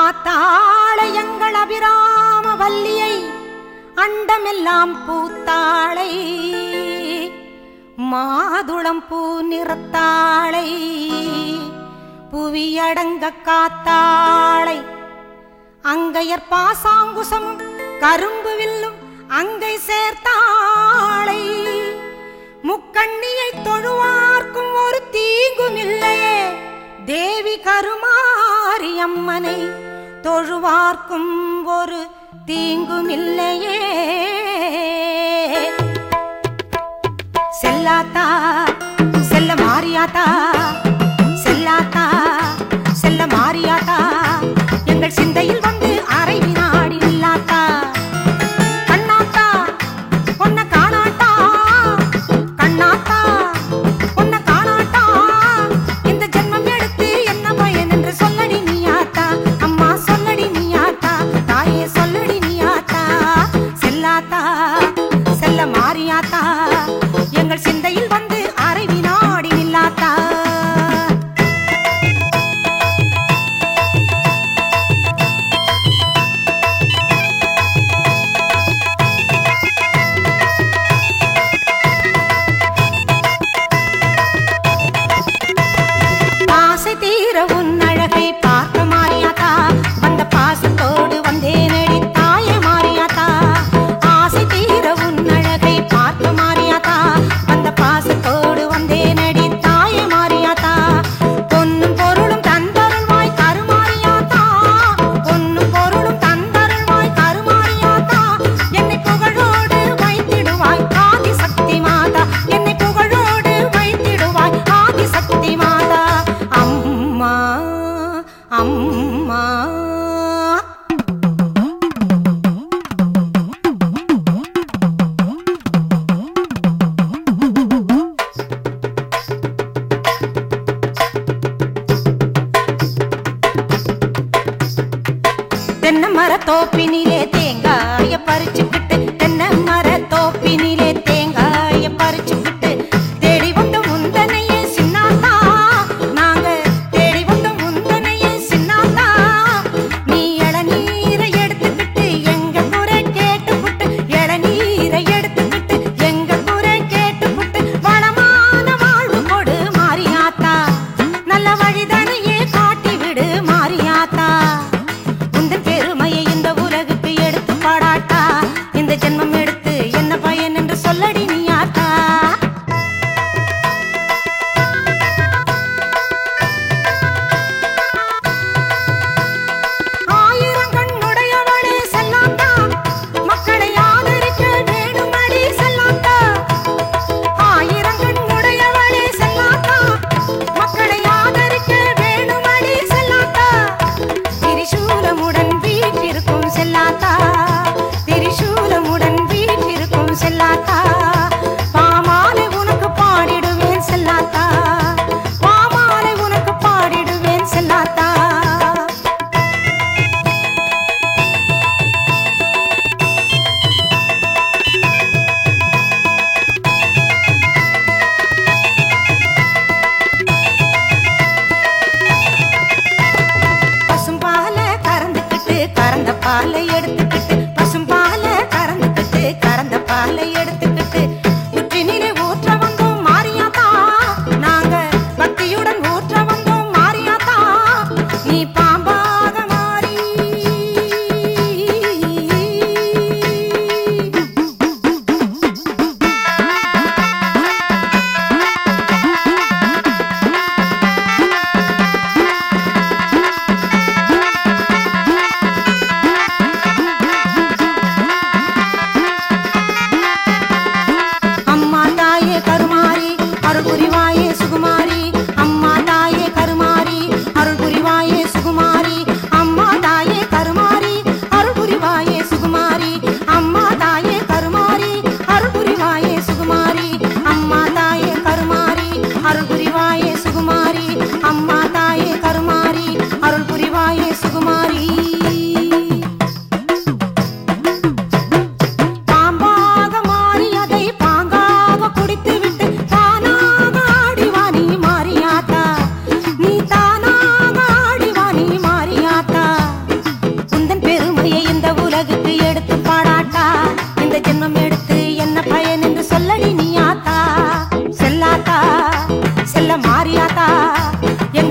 ஆத்தாளை எங்கள் அபிராம வல்லியை அண்டமெல்லாம் பூத்தாளை மாதுளம் பூ நிறத்தாளை புவியடங்க காத்தாளை அங்கையர் பாசாங்குசமும் கரும்பு வில்லும் அங்கை சேர்த்தாளை முக்கண்ணியை தொழுவார்க்கும் ஒரு தீங்கும் இல்லையே தேவி கருமாரியம்மனை தொழுவார்க்கும் ஒரு தீங்கும் இல்லையே செல்லாத்தா செல்ல மாறியாத்தா செல்லாத்தா செல்ல மாறியாத்தா எங்கள் சிந்தையில் வந்து அரை வினாடி இல்லாத்தா கண்ணாத்தா பொன்ன காணாட்டா கண்ணாத்தா பொன்ன காணாட்டா இந்த ஜென்மம் எடுத்து என்ன பயன் என்று சொல்லடி நீயாத்தா அம்மா சொல்லடி நீயாத்தா தாயே சொல்லடி நீயாத்தா செல்லாத்தா செல்ல மாறியாத்தா எங்கள் சிந்தையில் வந்து அரை வினாடி நில்லாத்தா ஆசை தீர உன் அழகை பார்க்க மாறியாத்தா வந்த பாசத்தோடு வந்தேனடி தாய மாறியாத்தா ஆசை தீர உன் அழகை பார்க்க மாறியாத்தா வந்த பாசத்தோடு வந்தேனடி தாய மாறியாத்தா பொன்னும் பொருளும் தந்தருள்வாய் கருமாறியாத்தா பொன்னும் பொருளும் தந்தருள்வாய் கருமாறியாத்தா என்னை புகழோடு வைத்திடுவாய் ஆதி சக்தி மாதா என்னை புகழோடு வைத்திடுவாய் ஆதி சக்தி மாதா அம்மா அம்மா தென்னை மர தோப்பினிலே தேங்காய பறிச்சுக்கிட்டு தென்னை மர தோப்பினிலே தேங்காய பறிச்சுக்கிட்டு தேடி வந்த முந்தனையே சின்னாத்தா நாங்க தேடி வந்த முந்தனையே சின்னாத்தா நீ இளநீரை எடுத்துக்கிட்டு எங்க குறை கேட்டுப்புட்டு இளநீரை எடுத்துக்கிட்டு எங்க குறை கேட்டுப்புட்டு வளமான வாழ்வு கொடு மாறியாத்தா நல்ல வழிதனையே காட்டி விடு மாறியாத்தா உந்தன் பெருமையை இந்த உலகுக்கு எடுத்து பாடாட்டா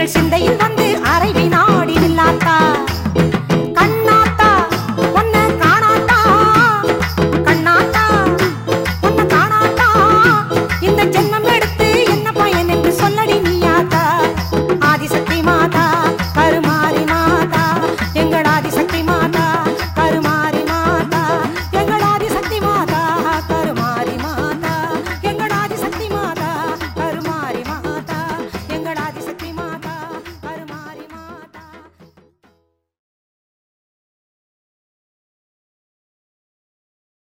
எங்கள் சிந்தையில் வந்து